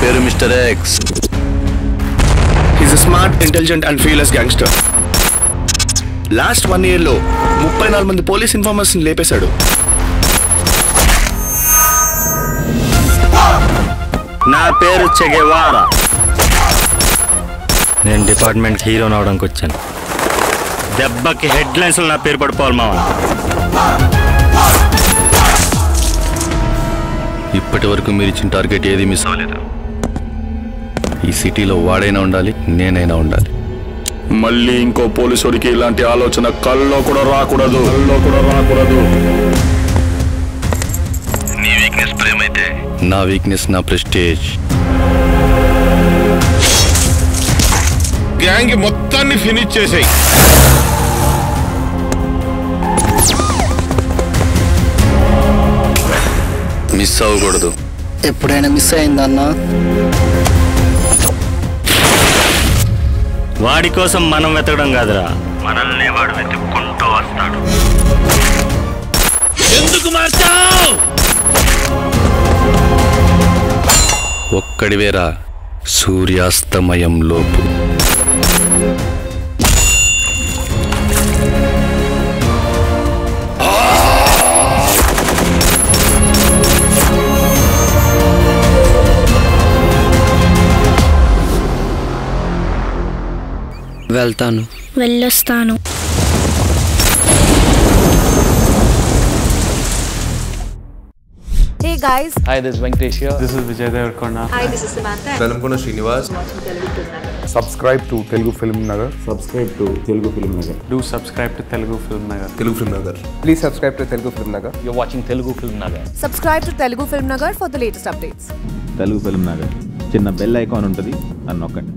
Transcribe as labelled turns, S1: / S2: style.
S1: పేరు mister X
S2: is smart intelligent and fearless gangster last one year లో ముప్పై నాలుగు మంది పోలీస్ ఇన్ఫార్మర్స్ లేపేశాడు
S3: నా పేరు చెగేవారా నేను డిపార్ట్మెంట్ హీరోని అవడానికి వచ్చాను దెబ్బకి హెడ్ లైన్స్ నా పేరు పడిపోవాలి మావా
S1: ఇప్పటి వరకు మీరు ఇచ్చిన టార్గెట్ ఏది మిస్ అవ్వలేదు ఈ సిటీలో వాడైనా ఉండాలి నేనైనా ఉండాలి
S2: మళ్ళీ ఇంకో పోలీసుడికి ఇలాంటి ఆలోచన కల్లో కూడా రాకూడదు కల్లో కూడా రాకూడదు
S1: నీ వీక్నెస్ ప్రేమ అయితే నా వీక్నెస్ నా ప్రెస్టేజ్
S4: గ్యాంగ్ మొత్తాన్ని ఫినిష్ చేసేయి
S1: మిస్ అవ్వకూడదు
S5: ఎప్పుడైనా మిస్ అయిందన్నా
S3: వాడి కోసం మనం వెతకడం కాదురా మనల్ని వాడు వెతుక్కుంటూ వస్తాడు ఎందుకు మార్చావు
S1: ఒక్కడివేరా సూర్యాస్తమయం లోపు
S5: వెళ్తాను
S6: వెళ్ళొస్తాను
S7: Hey guys,
S8: Hi, this is Venkatesh here.
S9: This is Vijay Devarkonda.
S7: hi, this is Samantha.
S4: Velankonda Srinivas
S9: Subscribe to Telugu Film Nagar.
S8: Do subscribe to Telugu Film Nagar.
S4: Telugu Film Nagar
S9: Please subscribe to Telugu Film Nagar.
S8: You're watching Telugu Film Nagar.
S7: Subscribe to Telugu Film Nagar for the latest updates.
S10: Telugu Film Nagar చిన్న bell icon ఉంటుంది అని నొక్కండి